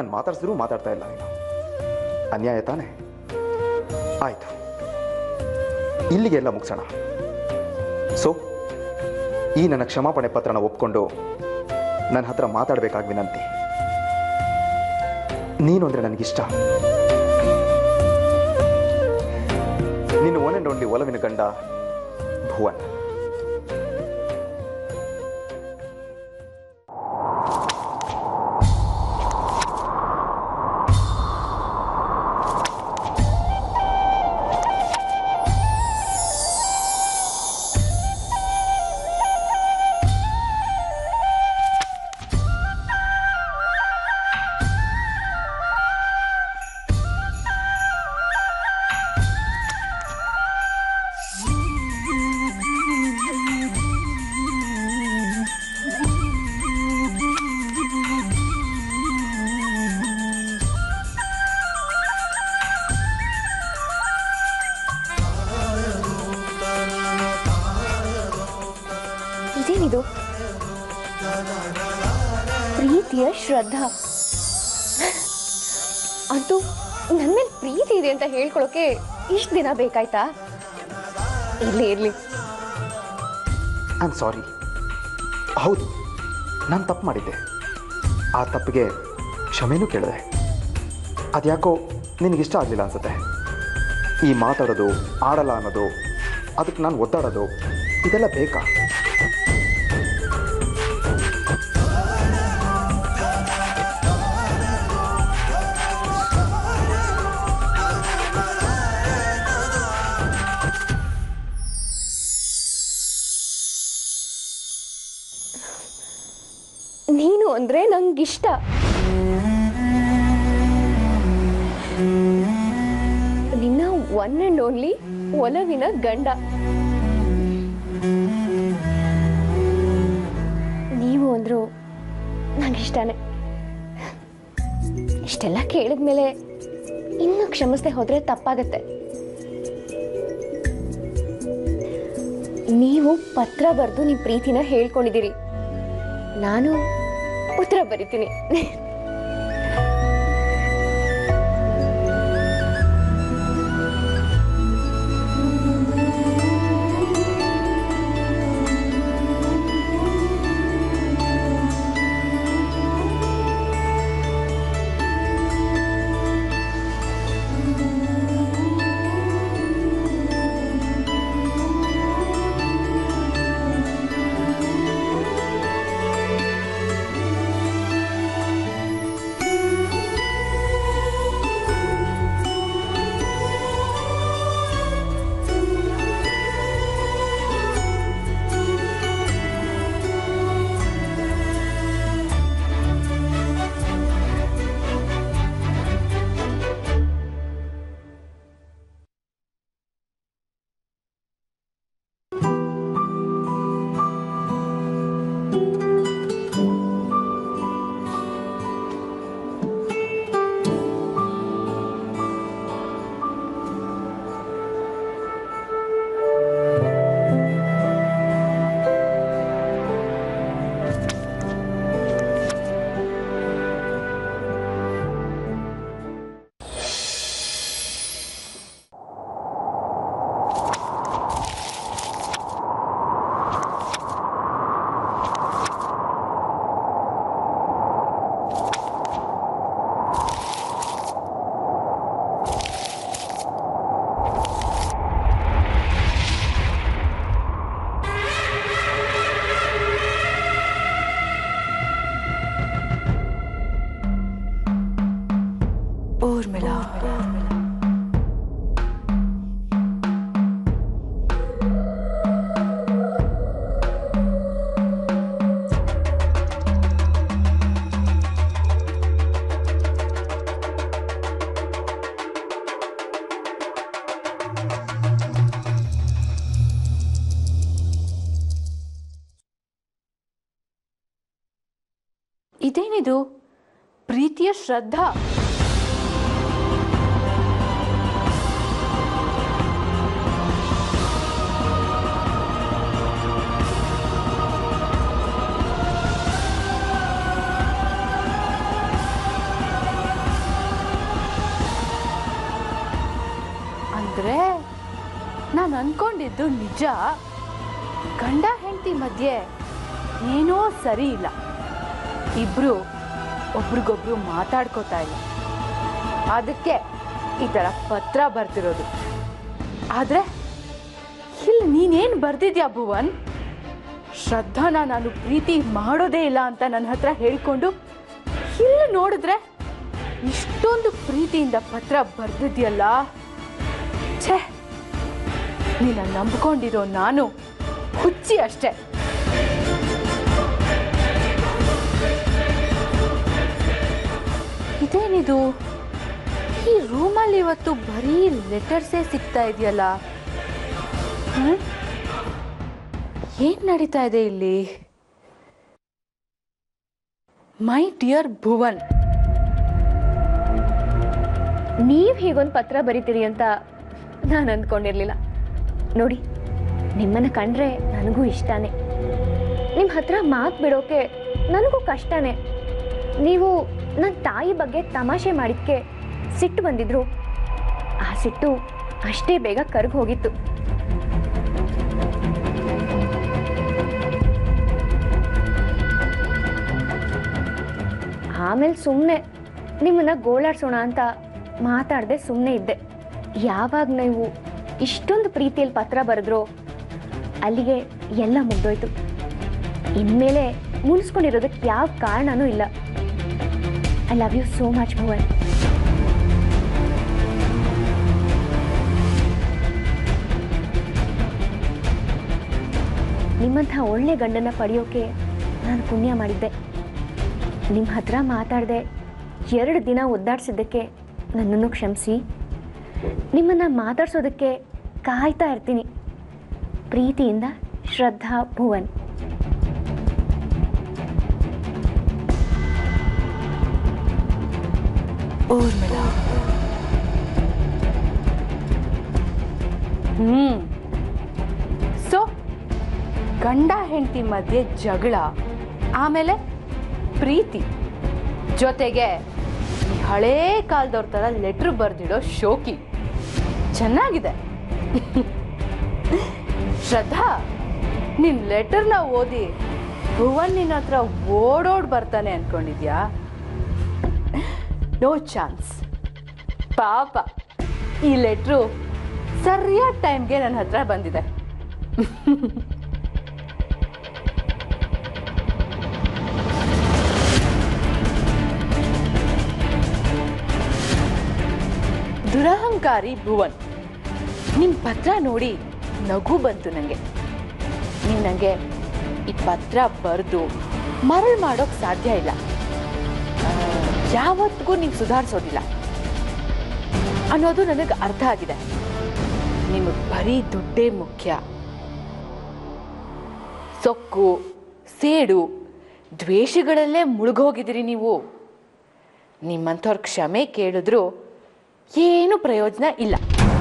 ನಾನು ಮಾತಾಡ್ಸಿದ್ರು ಮಾತಾಡ್ತಾ ಇಲ್ಲ ನೀನು ಅನ್ಯಾಯ ತಾನೆ ಆಯಿತು ಇಲ್ಲಿಗೆ ಎಲ್ಲ ಮುಗಿಸೋಣ ಸೊ ಈ ನನ್ನ ಕ್ಷಮಾಪಣೆ ಪತ್ರನ ಒಪ್ಕೊಂಡು ನನ್ನ ಹತ್ರ ಮಾತಾಡಬೇಕಾಗಿ ವಿನಂತಿ ನೀನು ಅಂದರೆ ನನಗಿಷ್ಟ ನಿನ್ನ ಒನ್ ಆ್ಯಂಡ್ ಓನ್ಲಿ ಒಲವಿನ ಗಂಡ ಭುವನ್ ಇದೇನಿದು ಪ್ರೀತಿಯ ಶ್ರದ್ಧಾ ಅಂತೂ ನನ್ನ ಮೇಲೆ ಪ್ರೀತಿ ಇದೆ ಅಂತ ಹೇಳ್ಕೊಳಕ್ಕೆ ಇಷ್ಟು ದಿನ ಬೇಕಾಯ್ತಾ ಇರ್ಲಿ ಇರ್ಲಿ ಐ ಆಮ್ ಸಾರಿ ಹೌದು ನಾನು ತಪ್ಪು ಮಾಡಿದ್ದೆ ಆ ತಪ್ಪಿಗೆ ಕ್ಷಮೆನೂ ಕೇಳಿದೆ ಅದ್ಯಾಕೋ ನಿನಗಿಷ್ಟ ಆಗಲಿಲ್ಲ ಅನ್ಸುತ್ತೆ ಈ ಮಾತಾಡೋದು ಆಡಲ್ಲ ಅನ್ನೋದು ಅದಕ್ಕೆ ನಾನು ಒದ್ದಾಡೋದು ಇದೆಲ್ಲ ಬೇಕಾ ನೀನು ಅಂದ್ರೆ ನಂಗಿಷ್ಟ ನಿನ್ನ ಒನ್ ಅಂಡ್ ಓನ್ಲಿ ಒಲವಿನ ಗಂಡ ನೀವು ಅಂದ್ರು ನಂಗಿಷ್ಟನೇ ಇಷ್ಟೆಲ್ಲ ಕೇಳಿದ್ಮೇಲೆ ಇನ್ನು ಕ್ಷಮಿಸದೆ ಹೋದ್ರೆ ತಪ್ಪಾಗತ್ತೆ ನೀವು ಪತ್ರ ಬರೆದು ನಿಮ್ಮ ಪ್ರೀತಿನ ಹೇಳ್ಕೊಂಡಿದ್ದೀರಿ ನಾನು ಉತ್ತರ ಬರಿತೀನಿ ಊರ್ಮಿಳಾ ಇದೇನಿದು ಪ್ರೀತಿಯ ಶ್ರದ್ಧಾ ಅನ್ಕೊಂಡಿದ್ದು ನಿಜ ಗಂಡ ಹೆಂಡತಿ ಮಧ್ಯೆ ಏನೋ ಸರಿ ಇಲ್ಲ ಇಬ್ರು ಒಬ್ರಿಗೊಬ್ರು ಮಾತಾಡ್ಕೋತಾ ಇಲ್ಲ ಅದಕ್ಕೆ ಈ ಥರ ಪತ್ರ ಬರ್ತಿರೋದು ಆದರೆ ಇಲ್ಲಿ ನೀನೇನು ಬರ್ದಿದ್ಯಾ ಭುವನ್ ಶ್ರದ್ಧಾನ ನಾನು ಪ್ರೀತಿ ಮಾಡೋದೇ ಇಲ್ಲ ಅಂತ ನನ್ನ ಹತ್ರ ಹೇಳ್ಕೊಂಡು ಇಲ್ಲಿ ನೋಡಿದ್ರೆ ಇಷ್ಟೊಂದು ಪ್ರೀತಿಯಿಂದ ಪತ್ರ ಬರ್ದಿದ್ಯಲ್ಲ ಛೇ ನೀನ ನಂಬ್ಕೊಂಡಿರೋ ನಾನು ಹುಚ್ಚಿ ಅಷ್ಟೇ ಇದೇನಿದು ಈ ರೂಮಲ್ಲಿ ಇವತ್ತು ಬರೀ ಲೆಟರ್ಸೇ ಸಿಗ್ತಾ ಇದೆಯಲ್ಲ ಹ್ಮ್? ಏನ್ ನಡೀತಾ ಇದೆ ಇಲ್ಲಿ ಮೈ ಡಿಯರ್ ಭುವನ್ ನೀವು ಹೀಗೊಂದು ಪತ್ರ ಬರಿತೀರಿ ಅಂತ ನಾನು ಅಂದ್ಕೊಂಡಿರ್ಲಿಲ್ಲ ನೋಡಿ ನಿಮ್ಮನ್ನು ಕಂಡ್ರೆ ನನಗೂ ಇಷ್ಟನೇ ನಿಮ್ಮ ಹತ್ರ ಮಾತು ಬಿಡೋಕೆ ನನಗೂ ಕಷ್ಟನೇ ನೀವು ನನ್ನ ತಾಯಿ ಬಗ್ಗೆ ತಮಾಷೆ ಮಾಡಿದ್ಕೆ ಸಿಟ್ಟು ಬಂದಿದ್ರು ಆ ಸಿಟ್ಟು ಅಷ್ಟೇ ಬೇಗ ಕರ್ಗ್ ಹೋಗಿತ್ತು ಆಮೇಲೆ ಸುಮ್ಮನೆ ನಿಮ್ಮನ್ನ ಗೋಳಾಡ್ಸೋಣ ಅಂತ ಮಾತಾಡದೆ ಸುಮ್ಮನೆ ಇದ್ದೆ ಯಾವಾಗ ನೀವು ಇಷ್ಟೊಂದು ಪ್ರೀತಿಯಲ್ಲಿ ಪತ್ರ ಬರೆದ್ರೋ ಅಲ್ಲಿಗೆ ಎಲ್ಲ ಮುಗ್ದೋಯ್ತು ಇನ್ಮೇಲೆ ಮುನ್ಸ್ಕೊಂಡಿರೋದಕ್ಕೆ ಯಾವ ಕಾರಣನೂ ಇಲ್ಲ I love you so much Bhuvan ನಿಮ್ಮಂಥ ಒಳ್ಳೆ ಗಂಡನ ಪಡೆಯೋಕೆ ನಾನು ಪುಣ್ಯ ಮಾಡಿದ್ದೆ ನಿಮ್ಮ ಹತ್ರ ಮಾತಾಡದೆ ಎರಡು ದಿನ ಒದ್ದಾಡ್ಸಿದ್ದಕ್ಕೆ ನನ್ನನ್ನು ಕ್ಷಮಿಸಿ ನಿಮ್ಮನ್ನು ಮಾತಾಡ್ಸೋದಕ್ಕೆ ಕಾಯ್ತಾ ಇರ್ತೀನಿ ಪ್ರೀತಿಯಿಂದ ಶ್ರದ್ಧಾ ಭುವನ್ ಊರ್ಮಿಳಾ ಹ್ಮ್ ಸೊ ಗಂಡ ಹೆಂಡತಿ ಮಧ್ಯೆ ಜಗಳ ಆಮೇಲೆ ಪ್ರೀತಿ ಜೊತೆಗೆ ಈ ಹಳೇ ಕಾಲದವ್ರ ಥರ ಲೆಟ್ರ್ ಬರೆದಿಡೋ ಶೋಕಿ ಚೆನ್ನಾಗಿದೆ ಶ್ರದ್ಧಾ ನಿನ್ ಲೆಟರ್ನ ಓದಿ ಭುವನ್ ನಿನ್ನ ಹತ್ರ ಓಡೋಡ್ ಬರ್ತಾನೆ ಅನ್ಕೊಂಡಿದ್ಯಾ ನೋ ಚಾನ್ಸ್ ಪಾಪ ಈ ಲೆಟ್ರು ಸರಿಯಾದ ಟೈಮ್ಗೆ ನನ್ನ ಹತ್ರ ಬಂದಿದೆ ದುರಹಂಕಾರಿ ಭುವನ್ ನಿಮ್ಮ ಪತ್ರ ನೋಡಿ ನಗು ಬಂತು ನನಗೆ ನೀನು ನನಗೆ ಈ ಪತ್ರ ಬರೆದು ಮರಳು ಮಾಡೋಕ್ಕೆ ಸಾಧ್ಯ ಇಲ್ಲ ಆ, ಯಾವತ್ತಿಗೂ ನೀವು ಸುಧಾರಿಸೋದಿಲ್ಲ ಅನ್ನೋದು ನನಗೆ ಅರ್ಥ ಆಗಿದೆ ನಿಮಗೆ ಬರೀ ದುಡ್ಡೇ ಮುಖ್ಯ ಸೊಕ್ಕು ಸೇಡು ದ್ವೇಷಗಳಲ್ಲೇ ಮುಳುಗೋಗಿದ್ದೀರಿ ನೀವು ನಿಮ್ಮಂಥವ್ರ ಕ್ಷಮೆ ಕೇಳಿದ್ರು ಏನು ಪ್ರಯೋಜನ ಇಲ್ಲ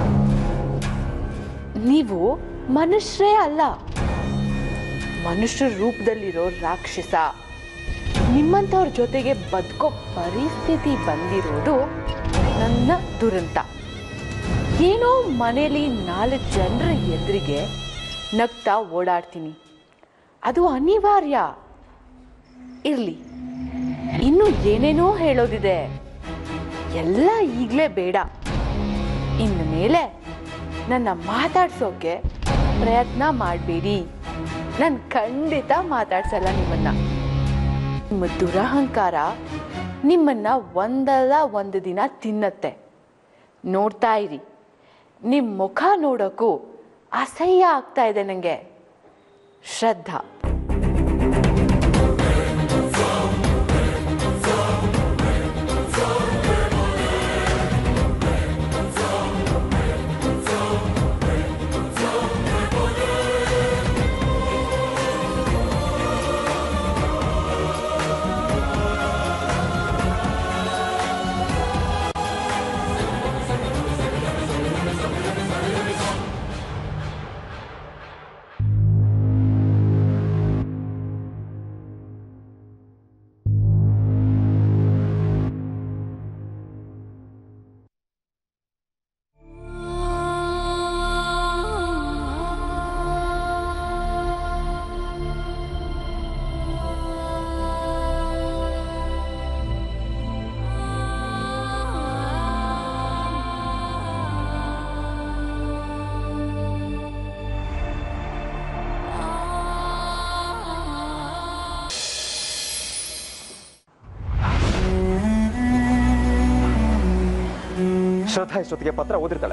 ನೀವು ಮನುಷ್ಯರೇ ಅಲ್ಲ ಮನುಷ್ಯರ ರೂಪದಲ್ಲಿರೋ ರಾಕ್ಷಸ ನಿಮ್ಮಂಥವ್ರ ಜೊತೆಗೆ ಬದುಕೋ ಪರಿಸ್ಥಿತಿ ಬಂದಿರೋದು ನನ್ನ ದುರಂತ ಏನೋ ಮನೇಲಿ ನಾಲ್ಕು ಜನರ ಎದುರಿಗೆ ನಗ್ತಾ ಓಡಾಡ್ತೀನಿ ಅದು ಅನಿವಾರ್ಯ ಇರಲಿ ಇನ್ನು ಏನೇನೋ ಹೇಳೋದಿದೆ ಎಲ್ಲ ಈಗಲೇ ಬೇಡ ಇನ್ನು ಮೇಲೆ ನನ್ನ ಮಾತಾಡ್ಸೋಕೆ ಪ್ರಯತ್ನ ಮಾಡಬೇಡಿ ನಾನು ಖಂಡಿತ ಮಾತಾಡ್ಸಲ್ಲ ನಿಮ್ಮನ್ನ ನಿಮ್ಮ ದುರಹಂಕಾರ ನಿಮ್ಮನ್ನ ಒಂದಲ್ಲ ಒಂದು ದಿನ ತಿನ್ನತ್ತೆ ನೋಡ್ತಾ ಇರಿ ನಿಮ್ಮ ಮುಖ ನೋಡೋಕ್ಕೂ ಅಸಹ್ಯ ಆಗ್ತಾ ಇದೆ ನನಗೆ ಶ್ರದ್ಧಾ ಶ್ರದ್ಧಾ ಇಷ್ಟೊತ್ತಿಗೆ ಪತ್ರ ಓದಿರ್ತಾಳೆ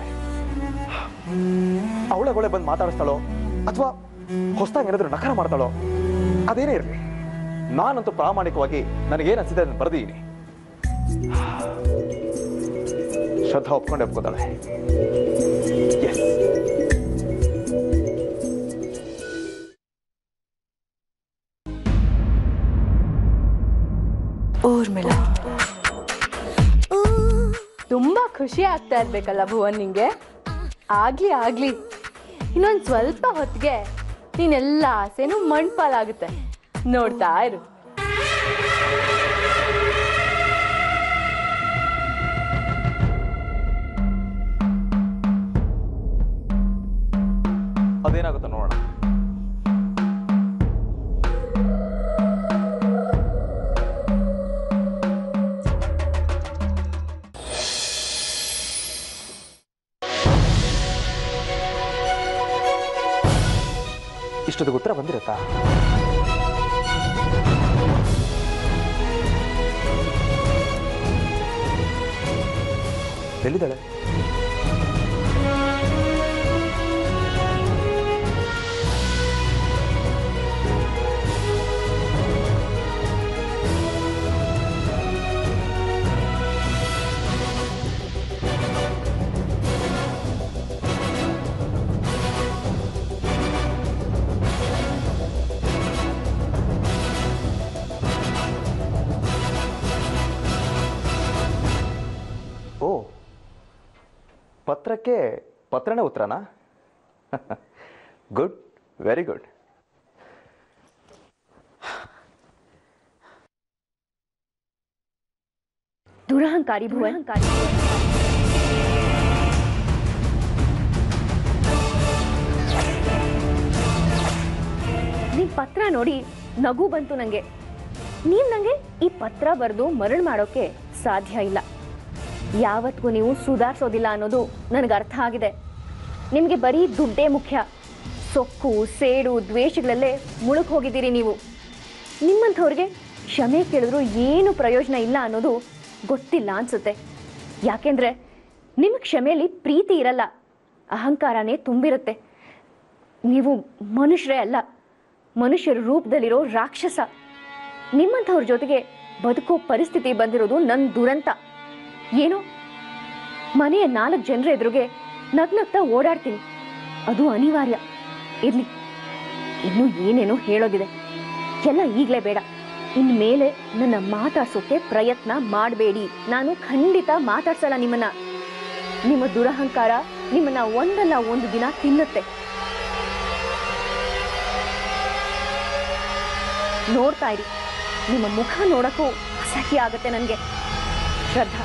ಅವಳಗೊಳೆ ಬಂದು ಮಾತಾಡಿಸ್ತಾಳೋ ಅಥವಾ ಹೊಸದಾಗಿ ಏನಾದರೂ ನಕರ ಮಾಡ್ತಾಳೋ ಅದೇನೇ ಇರಲಿ ನಾನಂತೂ ಪ್ರಾಮಾಣಿಕವಾಗಿ ನನಗೇನು ಅನ್ಸಿದೆ ಅದನ್ನು ಬರೆದಿದ್ದೀನಿ ಶ್ರದ್ಧಾ ಒಪ್ಕೊಂಡೆ ಒಪ್ಕೋತಾಳೆ ಎಸ್ ಊರ್ಮಿಳ ತುಂಬಾ ಖುಷಿ ಆಗ್ತಾ ಇರ್ಬೇಕಲ್ಲ ಭುವನ್ ನಿಂಗೆ ಆಗ್ಲಿ ಆಗ್ಲಿ ಇನ್ನೊಂದ್ ಸ್ವಲ್ಪ ಹೊತ್ತಿಗೆ ನೀನೆಲ್ಲ ಆಸೆನೂ ಮಣ್ಪಾಲಾಗುತ್ತೆ ನೋಡ್ತಾ ಇರು ಅದೇನಾಗುತ್ತೋ ನೋಡೋಣ ಇಷ್ಟೊತ್ತಿಗೆ ಉತ್ತರ ಬಂದಿರುತ್ತಾ ಎಲ್ಲಿದ್ದಾಳೆ ಓ ಪತ್ರಕ್ಕೆ ಪತ್ರನೇ ಉತ್ತರನಾ ಗುಡ್ ವೆರಿ ಗುಡ್ ದುರಹಂಕಾರಿ ಭುವನ್ ನಿಮ್ ಪತ್ರ ನೋಡಿ ನಗು ಬಂತು ನಂಗೆ ನೀವ್ ನಂಗೆ ಈ ಪತ್ರ ಬರೆದು ಮರಳು ಮಾಡೋಕೆ ಸಾಧ್ಯ ಇಲ್ಲ ಯಾವತ್ತಿಗೂ ನೀವು ಸುಧಾರಿಸೋದಿಲ್ಲ ಅನ್ನೋದು ನನಗೆ ಅರ್ಥ ಆಗಿದೆ ನಿಮಗೆ ಬರೀ ದುಡ್ಡೇ ಮುಖ್ಯ ಸೊಕ್ಕು ಸೇಡು ದ್ವೇಷಗಳಲ್ಲೇ ಮುಳುಗ್ ಹೋಗಿದ್ದೀರಿ ನೀವು ನಿಮ್ಮಂಥವ್ರಿಗೆ ಕ್ಷಮೆ ಕೇಳಿದ್ರು ಏನು ಪ್ರಯೋಜನ ಇಲ್ಲ ಅನ್ನೋದು ಗೊತ್ತಿಲ್ಲ ಅನ್ಸುತ್ತೆ ಯಾಕೆಂದ್ರೆ ನಿಮ್ಮ ಕ್ಷಮೆಯಲ್ಲಿ ಪ್ರೀತಿ ಇರಲ್ಲ ಅಹಂಕಾರನೇ ತುಂಬಿರುತ್ತೆ ನೀವು ಮನುಷ್ಯರೇ ಅಲ್ಲ ಮನುಷ್ಯರ ರೂಪದಲ್ಲಿರೋ ರಾಕ್ಷಸ ನಿಮ್ಮಂಥವ್ರ ಜೊತೆಗೆ ಬದುಕೋ ಪರಿಸ್ಥಿತಿ ಬಂದಿರೋದು ನನ್ನ ದುರಂತ ಏನೋ ಮನೆಯ ನಾಲ್ಕು ಜನರ ಎದುರಿಗೆ ನಗ್ನಗ್ತಾ ಓಡಾಡ್ತೀನಿ ಅದು ಅನಿವಾರ್ಯ ಇರ್ಲಿ ಇನ್ನೂ ಏನೇನೋ ಹೇಳೋದಿದೆ ಎಲ್ಲ ಈಗಲೇ ಬೇಡ ಇನ್ಮೇಲೆ ನನ್ನ ಮಾತಾಡ್ಸೋಕೆ ಪ್ರಯತ್ನ ಮಾಡಬೇಡಿ ನಾನು ಖಂಡಿತ ಮಾತಾಡ್ಸಲ್ಲ ನಿಮ್ಮನ್ನ ನಿಮ್ಮ ದುರಹಂಕಾರ ನಿಮ್ಮನ್ನ ಒಂದಲ್ಲ ಒಂದು ದಿನ ತಿನ್ನುತ್ತೆ ನೋಡ್ತಾ ಇರಿ ನಿಮ್ಮ ಮುಖ ನೋಡಕ್ಕೂ ಅಸಹ್ಯ ಆಗತ್ತೆ ನನಗೆ ಶ್ರದ್ಧಾ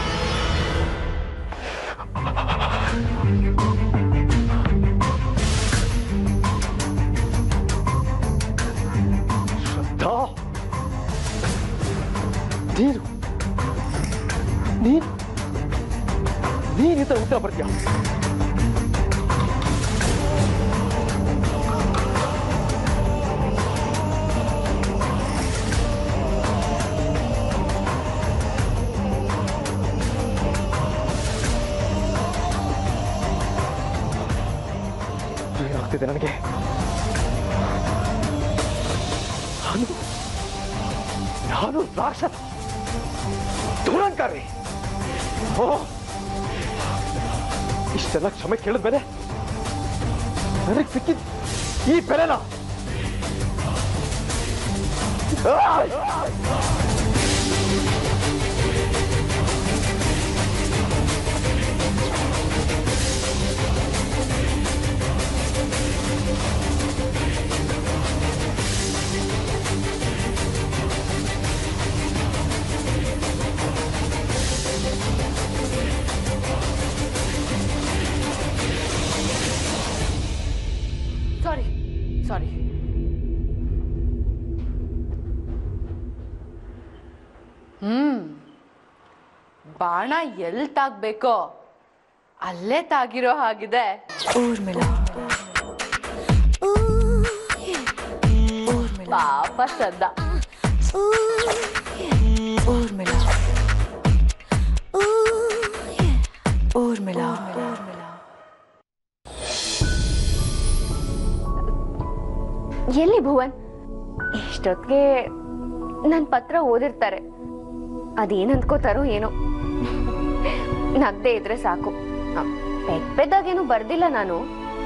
ಶ್ರದ್ಧಾ ನೀನು ನೀನು ನೀನು ಈ ಥರ ಉತ್ತರ ಬರ್ತೀಯ ಏನಾಗ್ತಿದೆ ನನಗೆ ನಾನು ನಾನು ರಾಕ್ಷಸ ದುರಂಕಾರಿ ಓ ಇಷ್ಟೆಲ್ಲ ಕ್ಷಮೆ ಕೇಳಿದ್ಮೇಲೆ ನನಗೆ ಸಿಕ್ಕಿದ್ ಈ ಬೆಲೆನ ಆಯ್! ಸಾರಿ ಸಾರಿ ಹ್ಮ್ ಬಾಣ ಎಲ್ಲಿ ತಾಗ್ಬೇಕೋ ಅಲ್ಲೇ ತಾಗಿರೋ ಹಾಗಿದೆ ಊರ್ಮಿಳ ಪಾಪ ಶ್ರದ್ಧಾ ಊರ್ಮಿಳ ಊರ್ಮಿಳಾ ಎಲ್ಲಿ ಭುವನ್ ಇಷ್ಟೊತ್ತಿಗೆ ನನ್ನ ಪತ್ರ ಓದಿರ್ತಾರೆ ಅದೇನ್ ಅಂದ್ಕೋತಾರೋ ಏನೋ ನಗ್ದೇ ಇದ್ರೆ ಸಾಕು ಅ, ಪೆದ್ ಪೆದ್ದಾಗೇನು ಬರ್ದಿಲ್ಲ ನಾನು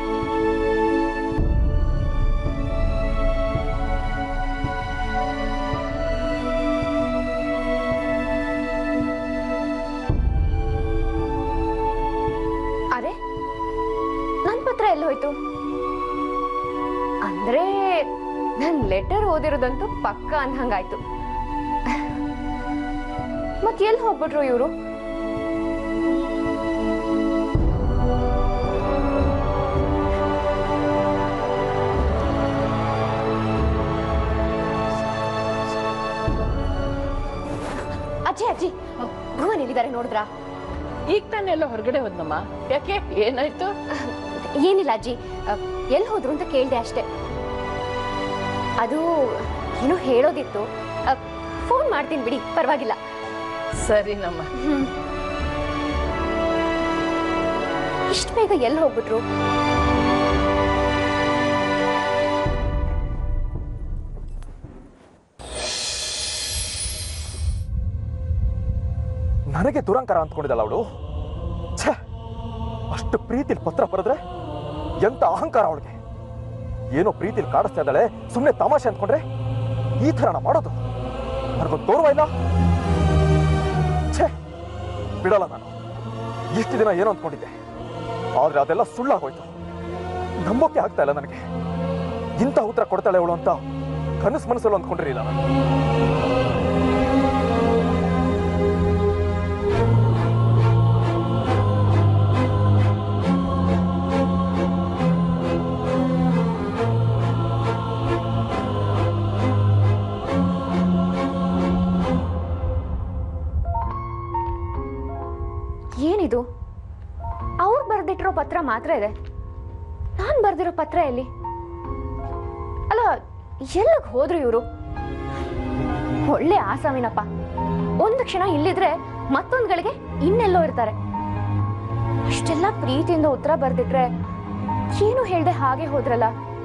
ಅರೆ ನನ್ ಪತ್ರ ಎಲ್ಲಿ ಹೋಯ್ತು ಅಂದ್ರೆ ನನ್ ಲೆಟರ್ ಓದಿರೋದಂತೂ ಪಕ್ಕ ಅಂದಂಗಾಯ್ತು ಮತ್ ಎಲ್ಲಿ ಹೋಗ್ಬಿಟ್ರು ಇವರು ಅಜ್ಜಿ ಅಜ್ಜಿ ಭುವನ್ ಎಲ್ಲಿದ್ದಾರೆ ನೋಡಿದ್ರಾ ಈಗ ತಾನೇ ಎಲ್ಲ ಹೊರಗಡೆ ಹೋದ್ನಮ್ಮ ಯಾಕೆ ಏನಾಯ್ತು ಏನಿಲ್ಲ ಅಜ್ಜಿ ಎಲ್ಲಿ ಹೋದ್ರು ಅಂತ ಕೇಳ್ದೆ ಅಷ್ಟೇ ಅದು ಏನೋ ಹೇಳೋದಿತ್ತು ಫೋನ್ ಮಾಡ್ತೀನಿ ಬಿಡಿ ಪರವಾಗಿಲ್ಲ ಸರಿನಮ್ಮ ಇಷ್ಟು ಬೇಗ ಎಲ್ಲಿ ಹೋಗ್ಬಿಟ್ರು ನನಗೆ ದುರಂಕಾರ ಅಂದ್ಕೊಂಡಿದ್ದಲ್ಲ ಅವಳು ಛೇ ಅಷ್ಟು ಪ್ರೀತಿಲಿ ಪತ್ರ ಬರೆದ್ರೆ ಎಂತ ಅಹಂಕಾರ ಅವಳಿಗೆ ಏನೋ ಪ್ರೀತಿಲಿ ಕಾಡಿಸ್ತಾ ಇದ್ದಾಳೆ ಸುಮ್ಮನೆ ತಮಾಷೆ ಅಂದ್ಕೊಂಡ್ರೆ ಈ ಥರನ ಮಾಡೋದು ನನಗೊಂದು ಗೌರವ ಇಲ್ಲ ಛೇ ಬಿಡಲ್ಲ ನಾನು ಇಷ್ಟು ದಿನ ಏನೋ ಅಂದ್ಕೊಂಡಿದ್ದೆ ಆದ್ರೆ ಅದೆಲ್ಲ ಸುಳ್ಳಾಗೋಯ್ತು ನಂಬೋಕೆ ಆಗ್ತಾ ಇಲ್ಲ ನನಗೆ ಇಂಥ ಉತ್ತರ ಕೊಡ್ತಾಳೆ ಅವಳು ಅಂತ ಕನಸು ಮನಸ್ಸಲ್ಲಿ ಅಂದ್ಕೊಂಡಿರಲಿಲ್ಲ ನಾನು ಏನಿದು ಅವ್ರು ಬರ್ದಿಟ್ಟಿರೋ ಪತ್ರ ಮಾತ್ರ ಇದೆ ನಾನ್ ಬರ್ದಿರೋ ಪತ್ರ ಎಲ್ಲಿ ಅಲ್ಲ ಎಲ್ಲಿಗೆ ಹೋದ್ರು ಇವರು ಒಳ್ಳೆ ಆಸಾಮಿನಪ್ಪ ಒಂದು ಕ್ಷಣ ಇಲ್ಲಿದ್ರೆ ಮತ್ತೊಂದ್ ಗಳಿಗೆ ಇನ್ನೆಲ್ಲೋ ಇರ್ತಾರೆ ಅಷ್ಟೆಲ್ಲ ಪ್ರೀತಿಯಿಂದ ಉತ್ತರ ಬರ್ದಿಟ್ರೆ ಏನು ಹೇಳ್ದೆ ಹಾಗೆ ಹೋದ್ರಲ್ಲ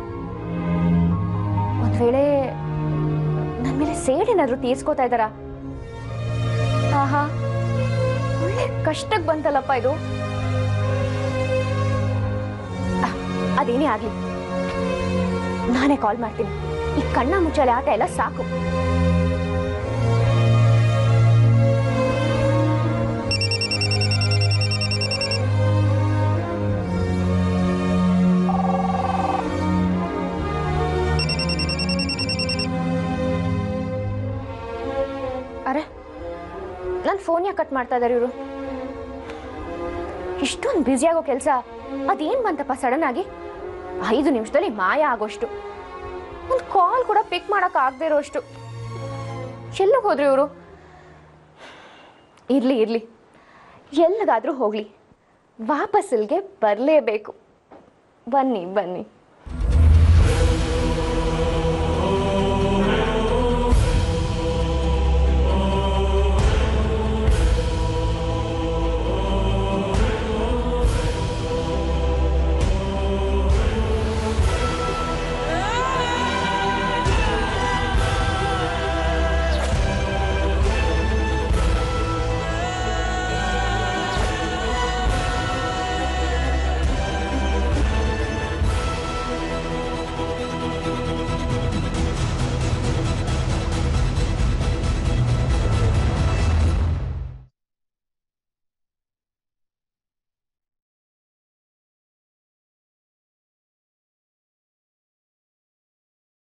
ಒಂದ್ ವೇಳೆ ನನ್ ಮೇಲೆ ಸೇಡೇನಾದ್ರೂ ತೀರ್ಸ್ಕೋತಾ ಇದ್ದಾರಾ ಆಹಾ ಒಳ್ಳೆ ಕಷ್ಟಕ್ಕೆ ಬಂತಲ್ಲಪ್ಪ ಇದು ಅಹ್, ಅದೇನೇ ಆಗ್ಲಿ ನಾನೇ ಕಾಲ್ ಮಾಡ್ತೀನಿ ಈ ಕಣ್ಣ ಮುಚ್ಚಾಲೆ ಆಟ ಎಲ್ಲ ಸಾಕು ಅರೆ ನನ್ನ ಫೋನ್ ಯಾಕೆ ಕಟ್ ಮಾಡ್ತಾ ಇದ್ದಾರೆ ಇವರು ಇಷ್ಟೊಂದು ಬ್ಯುಸಿ ಆಗೋ ಕೆಲಸ ಅದೇನ್ ಬಂತಪ್ಪ ಸಡನ್ ಆಗಿ ಐದು ನಿಮಿಷದಲ್ಲಿ ಮಾಯ ಆಗೋಷ್ಟು ಒಂದು ಕಾಲ್ ಕೂಡ ಪಿಕ್ ಮಾಡಕ್ ಆಗದೆ ಇರೋಷ್ಟು ಎಲ್ಲಿಗೆ ಹೋದ್ರು ಇವರು ಇರ್ಲಿ ಇರ್ಲಿ ಎಲ್ಲಿಗಾದ್ರೂ ಹೋಗ್ಲಿ ವಾಪಸ್ ಇಲ್ಲಿಗೆ ಬರಲೇಬೇಕು ಬನ್ನಿ ಬನ್ನಿ